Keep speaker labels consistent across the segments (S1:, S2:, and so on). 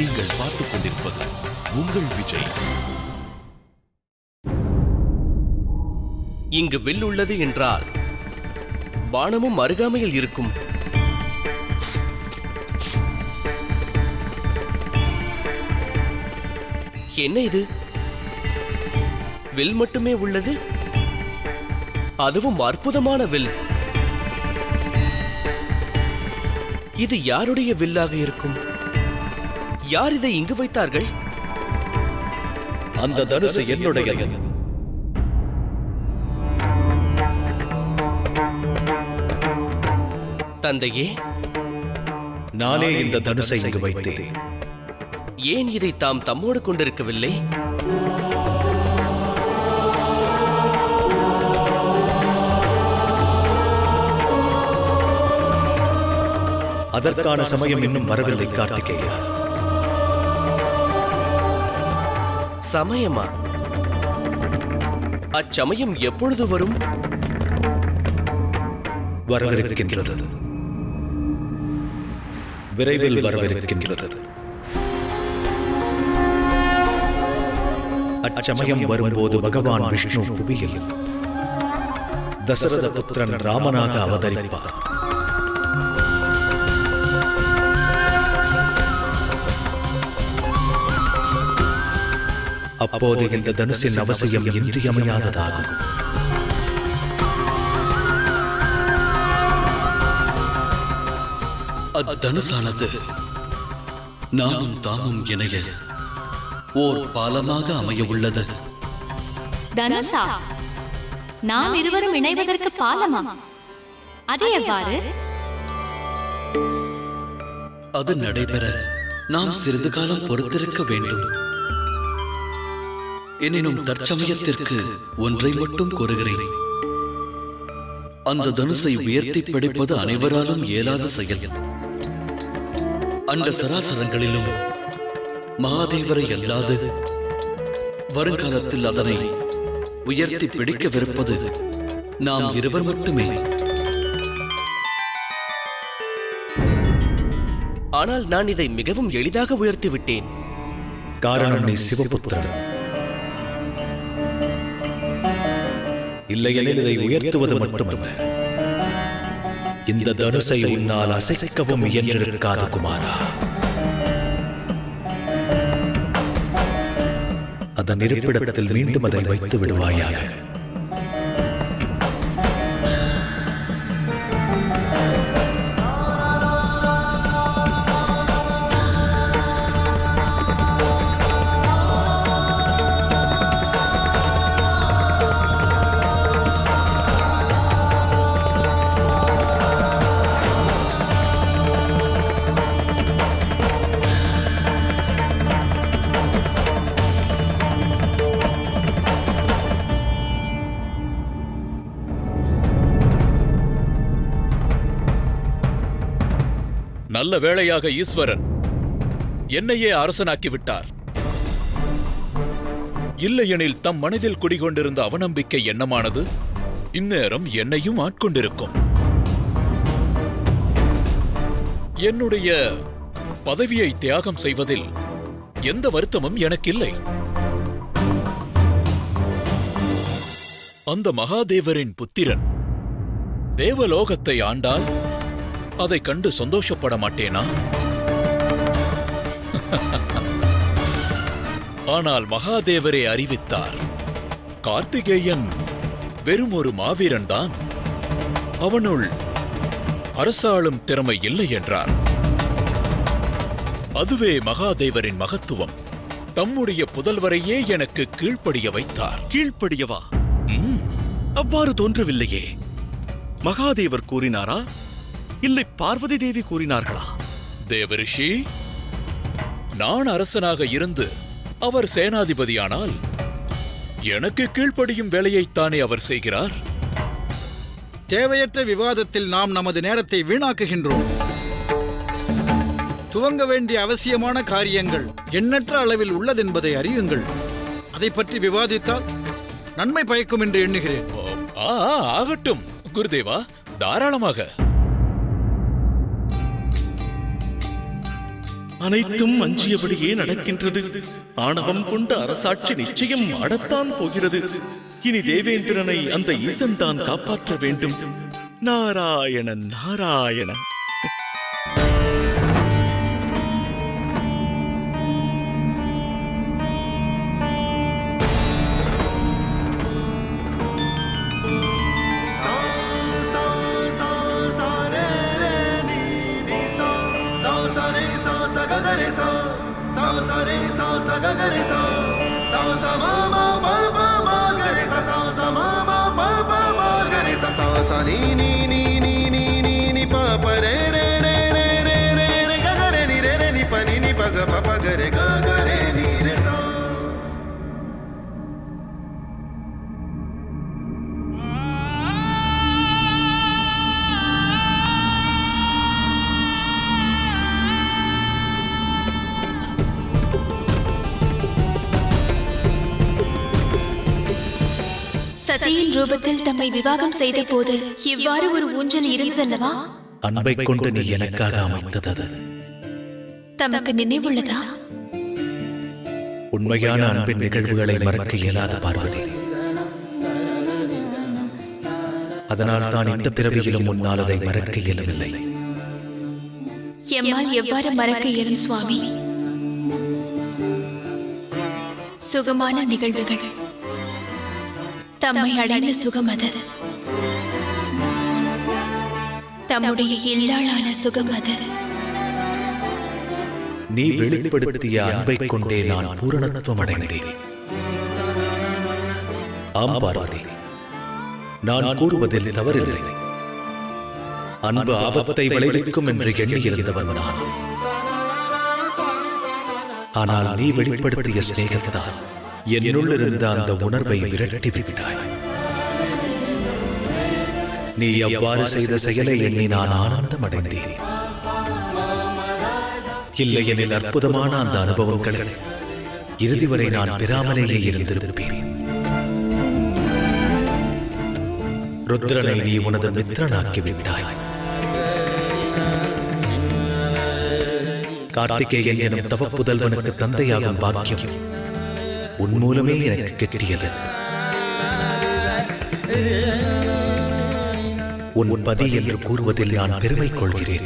S1: நீங்கள் பார்த்துக் கொண்டிருப்பது உங்கள் விஜய்
S2: இங்கு வில் உள்ளது என்றால் பானமும் அருகாமையில் இருக்கும் என்ன இது வில் மட்டுமே உள்ளது அதுவும் அற்புதமான வில் இது யாருடைய வில்லாக இருக்கும் யார் இதை இங்கு வைத்தார்கள்
S3: அந்த தனுசு என்னுடையது
S2: தந்தையே
S3: நானே இந்த தனுசை இங்கு வைத்தேன்
S2: ஏன் இதை தாம் தம்மோடு கொண்டிருக்கவில்லை
S3: அதற்கான சமயம் இன்னும் வரவில்லை கார்த்திகேயா
S2: சமயமா அச்சமயம் எப்பொழுது வரும்
S3: வரவிருக்கின்றது விரைவில் வரவிருக்கின்றது அச்சமயம் வரும்போது பகவான் விஷ்ணு புவியில் தசரத புத்திரன் ராமனாக அவதரிப்பார் அப்போது இந்த தனுசின் அவசியம் இன்றியமையாததாகும்
S4: அத்தனுசானது நாமும் தாமும் இணைய ஓர் பாலமாக அமைய உள்ளது
S5: தனுஷா நாம் இருவரும் இணைவதற்கு பாலமா அது எவ்வாறு
S4: அது நடைபெற நாம் சிறிது காலம் பொறுத்திருக்க வேண்டும் எனினும் தற்சமயத்திற்கு ஒன்றை மட்டும் கூறுகிறேன் அந்த தனுசை உயர்த்தி பிடிப்பது அனைவராலும் இயலாத செயல் அந்த சராசரங்களிலும் மகாதேவரை அல்லாது வருங்காலத்தில் அதனை உயர்த்தி பிடிக்கவிருப்பது நாம் இருவர் மட்டுமே
S2: ஆனால் நான் இதை மிகவும் எளிதாக உயர்த்தி விட்டேன்
S3: காரணம் நீ சிவபுத்திரன் இல்லையெனில் இதை உயர்த்துவது மட்டுமல்ல இந்த தனுசை உன்னால் அசைக்கவும் இயன்றிருக்காது குமாரா அதன் இருப்பிடத்தில் மீண்டும் அதை வைத்து விடுவாயாக
S6: நல்ல வேளையாக ஈஸ்வரன் என்னையே அரசனாக்கி விட்டார் இல்லையெனில் தம் மனதில் குடிகொண்டிருந்த அவநம்பிக்கை எண்ணமானது இந்நேரம் என்னையும் ஆட்கொண்டிருக்கும் என்னுடைய பதவியை தியாகம் செய்வதில் எந்த வருத்தமும் எனக்கில்லை அந்த மகாதேவரின் புத்திரன் தேவலோகத்தை ஆண்டால் அதைக் கண்டு சந்தோஷப்பட மாட்டேனா ஆனால் மகாதேவரே அறிவித்தார் கார்த்திகேயன் வெறும் ஒரு மாவீரன்தான் அவனுள் அரசாளும் திறமை இல்லை என்றார் அதுவே மகாதேவரின் மகத்துவம் தம்முடைய புதல்வரையே எனக்கு கீழ்ப்படிய வைத்தார்
S7: கீழ்ப்படியவா
S6: ம்,
S7: அவ்வாறு தோன்றவில்லையே மகாதேவர் கூறினாரா இல்லை பார்வதி தேவி கூறினார்களா
S6: தேவரிஷி நான் அரசனாக இருந்து அவர் சேனாதிபதியானால் எனக்கு கீழ்ப்படியும் வேலையைத்தானே அவர் செய்கிறார்
S8: தேவையற்ற விவாதத்தில் நாம் நமது நேரத்தை வீணாக்குகின்றோம் துவங்க வேண்டிய அவசியமான காரியங்கள் எண்ணற்ற அளவில் உள்ளதென்பதை அறியுங்கள் அதை பற்றி விவாதித்தால் நன்மை பயக்கும் என்று எண்ணுகிறேன்
S6: ஓ, ஆ ஆ, ஆகட்டும் குருதேவா தாராளமாக
S7: அனைத்தும் அஞ்சியபடியே நடக்கின்றது ஆணவம் கொண்ட அரசாட்சி நிச்சயம் ஆடத்தான் போகிறது இனி தேவேந்திரனை அந்த ஈசன் தான் காப்பாற்ற வேண்டும் நாராயணன் நாராயணன்
S9: சதியின் ரூபத்தில் தம்மை விவாகம் செய்த போது இவ்வாறு ஒரு ஊஞ்சல் இருந்ததல்லவா
S3: அன்பை கொண்டு நீ எனக்காக அமைத்தது அது.
S9: தமக்கு நினைவுள்ளதா
S3: உண்மையான அன்பின் நிகழ்வுகளை மறக்க இயலாத பார்வதி அதனால் தான் இந்த பிறவியிலும் முன்னால் அதை மறக்க இயலவில்லை
S9: எம்மால் எவ்வாறு மறக்க இயலும் சுவாமி சுகமான நிகழ்வுகள் தம்மை அடைந்த சுகம் அது தம்முடைய இல்லாளான சுகம் அது
S3: நீ வெளிப்படுத்திய அன்பை கொண்டே நான் பூரணத்துவம் அடைந்தேன் ஆம் பார்வதி நான் கூறுவதில் தவறில்லை அன்பு ஆபத்தை விளைவிக்கும் என்று எண்ணியிருந்தவன் நான் ஆனால் நீ வெளிப்படுத்திய சிநேகத்தால் என்னுள் இருந்த அந்த உணர்வை விரட்டி விட்டாய் நீ எவ்வாறு செய்த செயலை எண்ணி நான் ஆனந்தம் அடைந்தேன் இல்லையெனில் அற்புதமான அந்த அனுபவங்களை இறுதி வரை நான் பெறாமலேயே இருந்திருப்பேன் ருத்ரனை நீ உனது மித்திரனாக்கி விட்டாய் கார்த்திகேயன் எனும் தவ புதல்வனுக்கு தந்தையாகும் பாக்கியம் உன் மூலமே எனக்கு கிட்டியது உன் பதி என்று கூறுவதில் நான் பெருமை கொள்கிறேன்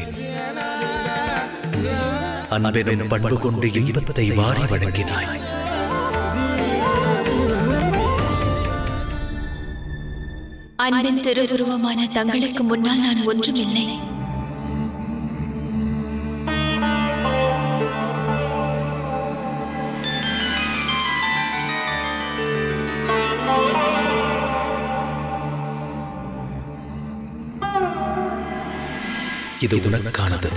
S3: அன்பெனும் பண்பு கொண்டு இன்பத்தை வாரி வழங்கினாய்
S9: அன்பின் திருவுருவமான தங்களுக்கு முன்னால் நான் ஒன்றுமில்லை
S3: இது உனக்கானது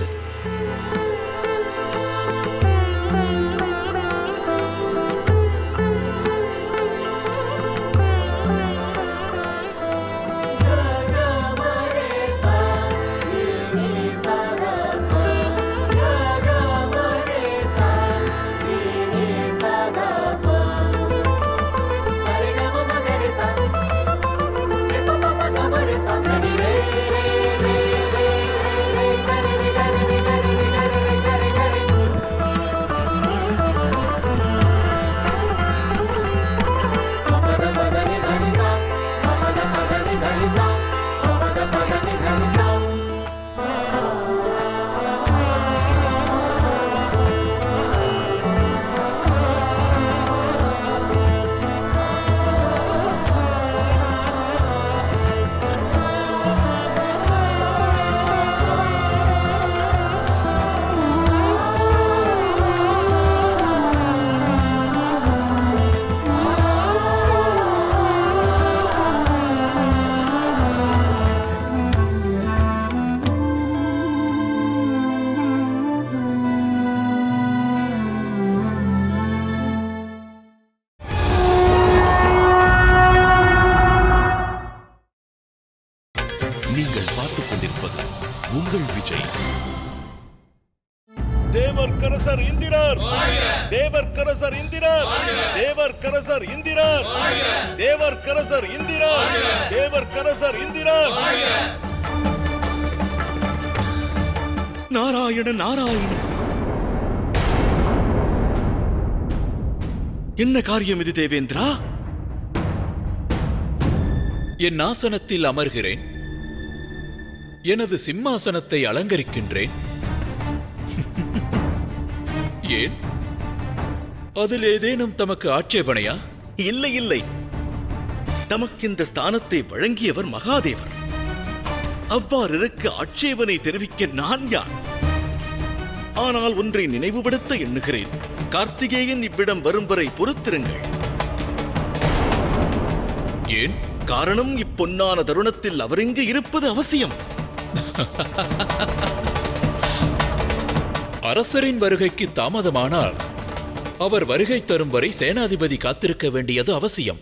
S1: நீங்கள் பார்த்துக் கொண்டிருப்பது உங்கள் விஜய்
S7: தேவர் கரசர் இந்திரர் தேவர் கரசர் இந்திரர் தேவர் கரசர் இந்திரர் தேவர் கரசர் இந்திரர் தேவர் கரசர் இந்திரர் நாராயண நாராயண என்ன காரியம் இது தேவேந்திரா
S6: என் ஆசனத்தில் அமர்கிறேன் எனது சிம்மாசனத்தை அலங்கரிக்கின்றேன் ஏன் அதில் ஏதேனும் தமக்கு ஆட்சேபனையா
S7: இல்லை இல்லை தமக்கு இந்த ஸ்தானத்தை வழங்கியவர் மகாதேவர் அவ்வாறு இருக்க ஆட்சேபனை தெரிவிக்க நான் யார் ஆனால் ஒன்றை நினைவுபடுத்த எண்ணுகிறேன் கார்த்திகேயன் இவ்விடம் வரும் வரை பொறுத்திருங்கள்
S6: ஏன்
S7: காரணம் இப்பொன்னான தருணத்தில் அவர் இங்கு இருப்பது அவசியம்
S6: அரசரின் வருகைக்கு தாமதமானால் அவர் வருகை தரும் வரை சேனாதிபதி காத்திருக்க வேண்டியது அவசியம்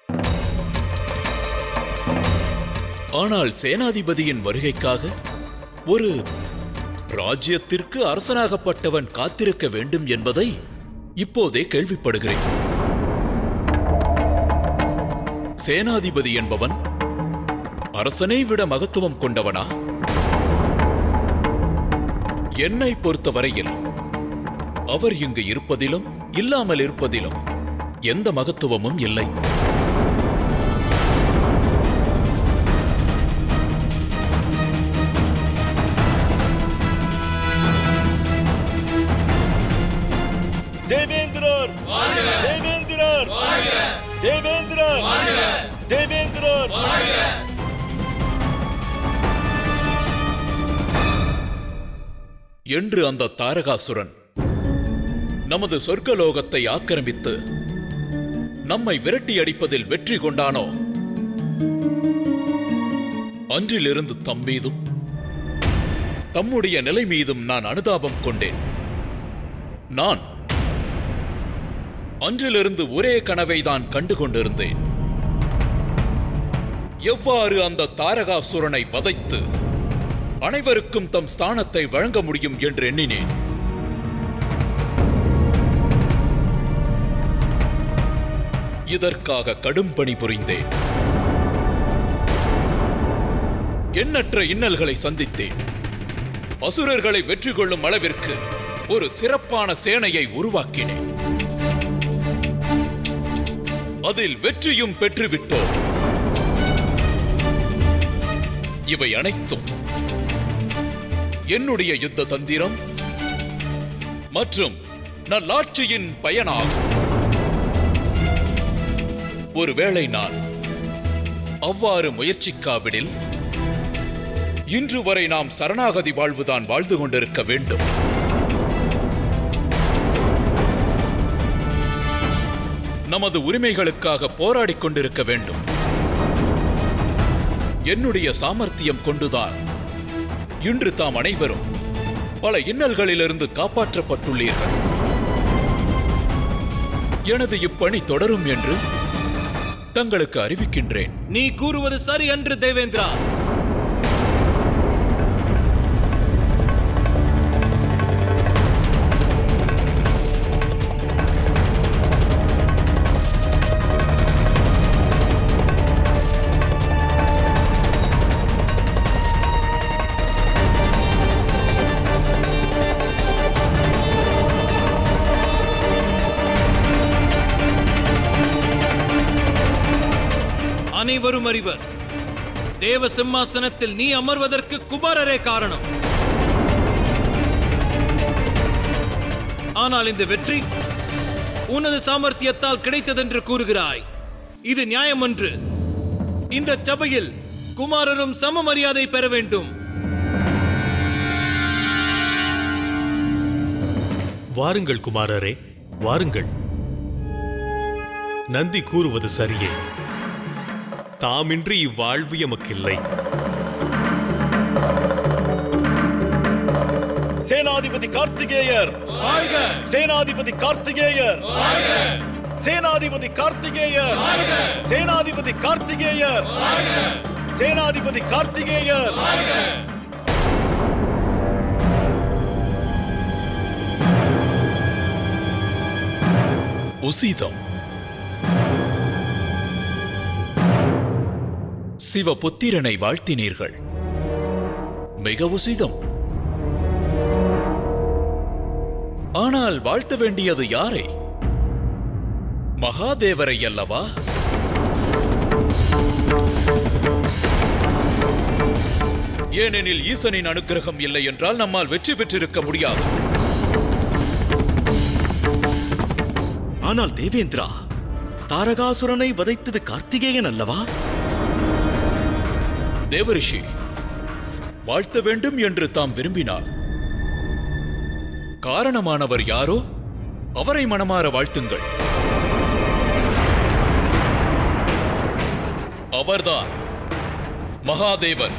S6: ஆனால் சேனாதிபதியின் வருகைக்காக ஒரு ராஜ்யத்திற்கு அரசனாகப்பட்டவன் காத்திருக்க வேண்டும் என்பதை இப்போதே கேள்விப்படுகிறேன் சேனாதிபதி என்பவன் அரசனை விட மகத்துவம் கொண்டவனா என்னை பொறுத்தவரையில் அவர் இங்கு இருப்பதிலும் இல்லாமல் இருப்பதிலும் எந்த மகத்துவமும் இல்லை
S7: தேவேந்திரர் தேவேந்திரர் தேவேந்திரர் தேவேந்திரர்
S6: என்று அந்த தாரகாசுரன் நமது சொர்க்கலோகத்தை ஆக்கிரமித்து நம்மை விரட்டி அடிப்பதில் வெற்றி கொண்டானோ அன்றிலிருந்து தம் மீதும் தம்முடைய நிலை மீதும் நான் அனுதாபம் கொண்டேன் நான் அன்றிலிருந்து ஒரே கனவை தான் கண்டு கொண்டிருந்தேன் எவ்வாறு அந்த தாரகாசுரனை வதைத்து அனைவருக்கும் தம் ஸ்தானத்தை வழங்க முடியும் என்று எண்ணினேன் இதற்காக கடும் பணி புரிந்தேன் எண்ணற்ற இன்னல்களை சந்தித்தேன் அசுரர்களை வெற்றி கொள்ளும் அளவிற்கு ஒரு சிறப்பான சேனையை உருவாக்கினேன் அதில் வெற்றியும் பெற்றுவிட்டோம் இவை அனைத்தும் என்னுடைய யுத்த தந்திரம் மற்றும் நல்லாட்சியின் பயனாகும் ஒருவேளை நான் அவ்வாறு முயற்சிக்காவிடில் இன்று வரை நாம் சரணாகதி வாழ்வுதான் வாழ்ந்து கொண்டிருக்க வேண்டும் நமது உரிமைகளுக்காக போராடிக் கொண்டிருக்க வேண்டும் என்னுடைய சாமர்த்தியம் கொண்டுதான் இன்று தாம் அனைவரும் பல இன்னல்களிலிருந்து காப்பாற்றப்பட்டுள்ளீர்கள் எனது இப்பணி தொடரும் என்று தங்களுக்கு அறிவிக்கின்றேன்
S10: நீ கூறுவது சரி அன்று தேவேந்திரா அனைவரும் அறிவர் தேவ சிம்மாசனத்தில் நீ அமர்வதற்கு குமாரரே காரணம் ஆனால் இந்த வெற்றி உனது சாமர்த்தியத்தால் கிடைத்ததென்று கூறுகிறாய் இது நியாயமன்று இந்த சபையில் குமாரரும் சம மரியாதை பெற வேண்டும்
S11: வாருங்கள் குமாரரே வாருங்கள் நந்தி கூறுவது சரியே தாமின்றி இவ்வாழ்வு எமக்கில்லை
S7: சேனாதிபதி கார்த்திகேயர் சேனாதிபதி கார்த்திகேயர் சேனாதிபதி கார்த்திகேயர் சேனாதிபதி கார்த்திகேயர் சேனாதிபதி கார்த்திகேயர்
S6: உசிதம் சிவபுத்திரனை வாழ்த்தினீர்கள் மிக உசிதம் ஆனால் வாழ்த்த வேண்டியது யாரை மகாதேவரை அல்லவா ஏனெனில் ஈசனின் அனுக்கிரகம் இல்லை என்றால் நம்மால் வெற்றி பெற்றிருக்க முடியாது
S7: ஆனால் தேவேந்திரா தாரகாசுரனை வதைத்தது கார்த்திகேயன் அல்லவா
S6: தேவரிஷி வாழ்த்த வேண்டும் என்று தாம் விரும்பினார் காரணமானவர் யாரோ அவரை மனமாற வாழ்த்துங்கள் அவர்தான் மகாதேவன்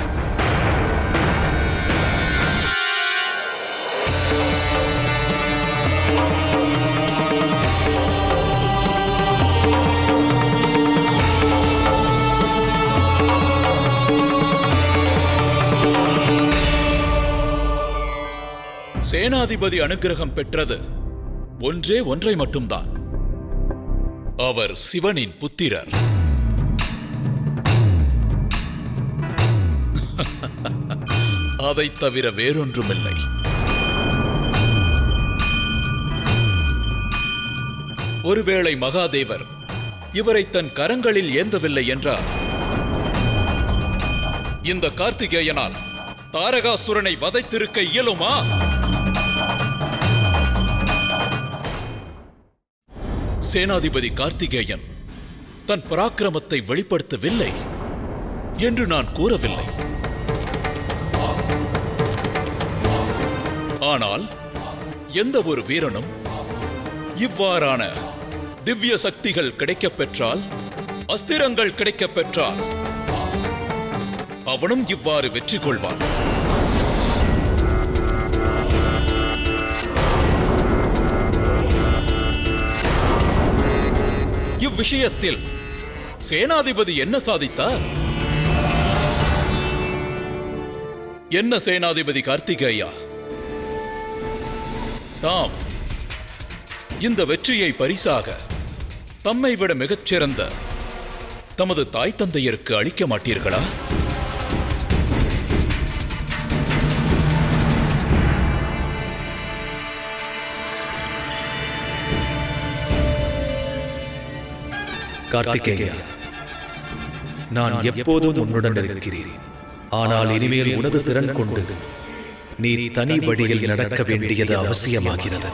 S6: சேனாதிபதி அனுக்கிரகம் பெற்றது ஒன்றே ஒன்றை மட்டும்தான் அவர் சிவனின் புத்திரர் அதைத் தவிர வேறொன்றுமில்லை ஒருவேளை மகாதேவர் இவரை தன் கரங்களில் ஏந்தவில்லை என்றார் இந்த கார்த்திகேயனால் தாரகாசுரனை வதைத்திருக்க இயலுமா சேனாதிபதி கார்த்திகேயன் தன் பராக்கிரமத்தை வெளிப்படுத்தவில்லை என்று நான் கூறவில்லை ஆனால் எந்த ஒரு வீரனும் இவ்வாறான திவ்ய சக்திகள் கிடைக்கப் பெற்றால் அஸ்திரங்கள் கிடைக்கப் பெற்றால் அவனும் இவ்வாறு வெற்றி கொள்வான் இவ்விஷயத்தில் சேனாதிபதி என்ன சாதித்தார் என்ன சேனாதிபதி கார்த்திகேயா தாம் இந்த வெற்றியை பரிசாக தம்மை விட மிகச்சிறந்த தமது தாய் தந்தையருக்கு அளிக்க மாட்டீர்களா
S3: கார்த்திகேயா நான் எப்போதும் உன்னுடன் இருக்கிறேன் ஆனால் இனிமேல் உனது திறன் கொண்டு நீ தனி வழியில் நடக்க வேண்டியது அவசியமாகிறது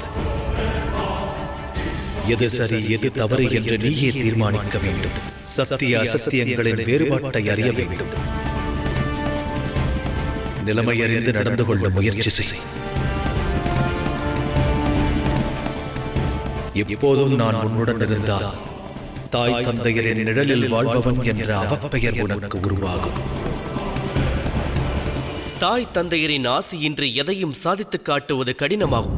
S3: எது சரி எது தவறு என்று நீயே தீர்மானிக்க வேண்டும் சத்திய அசத்தியங்களின் வேறுபாட்டை அறிய வேண்டும் நிலைமை அறிந்து நடந்து கொள்ள முயற்சி செய் எப்போதும் நான் உன்னுடன் இருந்தால் தாய் தந்தையரின் நிழலில் வாழ்பவன் என்ற அவப்பெயர் உனக்கு உருவாகும்
S2: தாய் தந்தையரின் ஆசையின்றி எதையும் சாதித்துக் காட்டுவது கடினமாகும்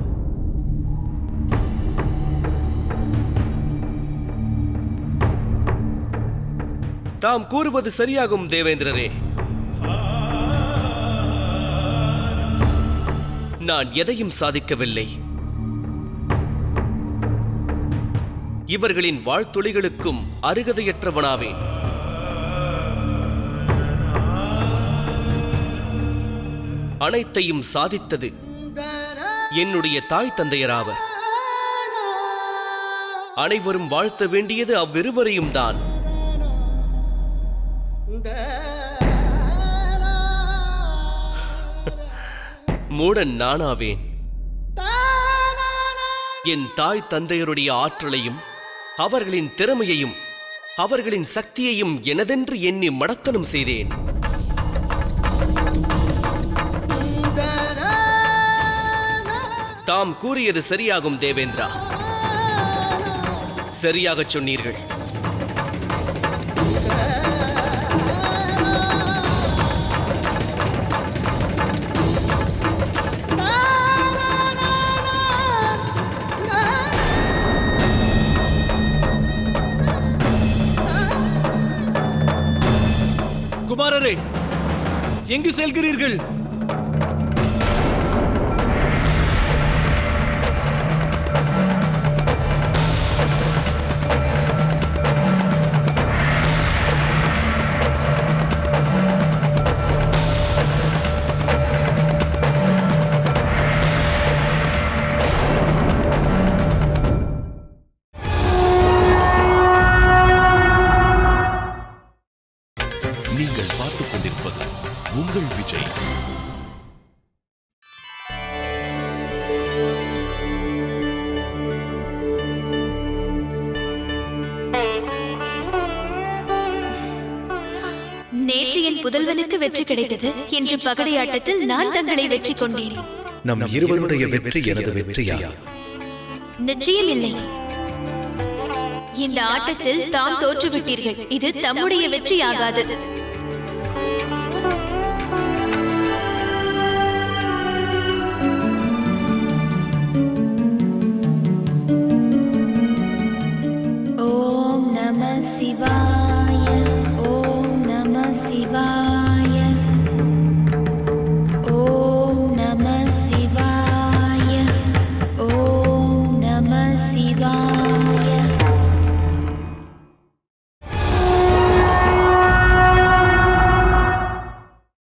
S2: தாம் கூறுவது சரியாகும் தேவேந்திரரே நான் எதையும் சாதிக்கவில்லை இவர்களின் வாழ்த்துளிகளுக்கும் அருகதையற்றவனாவேன் அனைத்தையும் சாதித்தது என்னுடைய தாய் தந்தையராவர் அனைவரும் வாழ்த்த வேண்டியது அவ்விருவரையும் தான் மூடன் நானாவேன் என் தாய் தந்தையருடைய ஆற்றலையும் அவர்களின் திறமையையும் அவர்களின் சக்தியையும் எனதென்று எண்ணி மடத்தனம் செய்தேன் தாம் கூறியது சரியாகும் தேவேந்திரா சரியாகச் சொன்னீர்கள்
S10: குமாரரே எங்கு செல்கிறீர்கள்
S9: புதல்வனுக்கு வெற்றி கிடைத்தது இன்று பகடையாட்டத்தில் நான் தங்களை வெற்றி கொண்டேன்
S3: நம் இருவருடைய வெற்றி எனது வெற்றியா
S9: நிச்சயம் இல்லை இந்த ஆட்டத்தில் தாம் தோற்றுவிட்டீர்கள் இது தம்முடைய வெற்றியாகாது